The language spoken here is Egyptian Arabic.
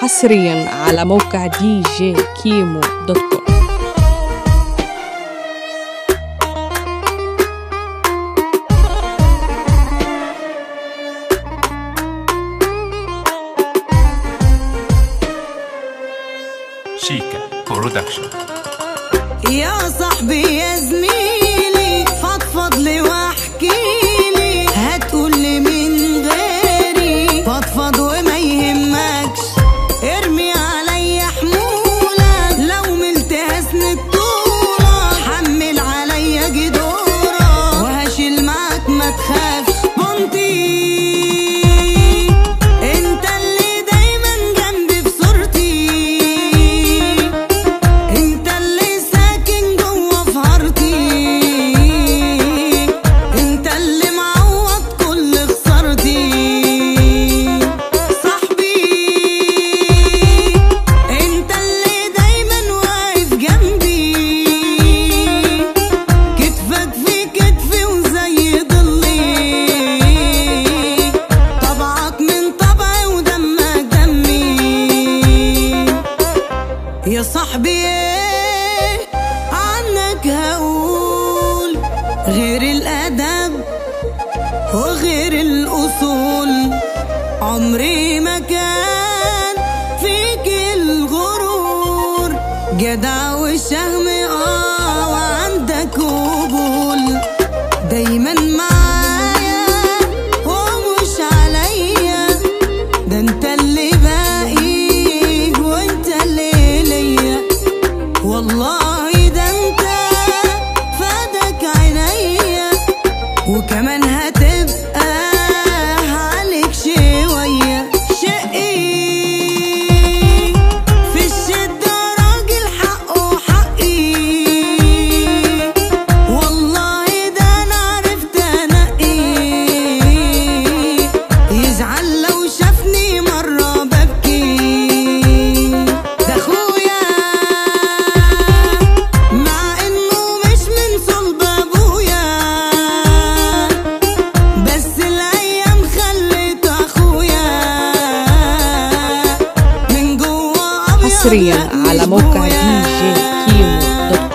حصريا على موقع دي جي كيمو دوت كوم شيكا برودكشن يا صاحبي يا زميلي فضفض لي واحكي لي هتقول لي من غيري فضفض وما يهمكش ارمي عليا حمولك لو ملت هسند طولك حمل عليا جدورك وهشيل معاك ما تخافش بنتي انت اللي دايما جنبي في صورتي انت اللي ساكن جوه في هارتي انت اللي معوض كل خسارتي صاحبي انت اللي دايما واقف جنبي كتفك في كتفي وزي ضلي طبعك من طبعي ودمك دمي يا صاحبي ايه عنك هقول غير الادب وغير الاصول عمري ما كان فيك الغرور جدع وشهم اه وعندك قبول دايما معايا ومش عليا ده انت اللي باقي وانت اللي ليا والله ده انت فادك عينيا وكمان هتبقى عليك شوية شقي في الشدة راجل حقه حقي والله ده انا عرفت انقي يزعل لو شافني مرة ببكي ده اخويا مع انه مش من صلب ابويا بس الايام خلت اخويا من جوه ابيض حصريا لا على مش موقع بويا. دي جي كيمو دوت كوم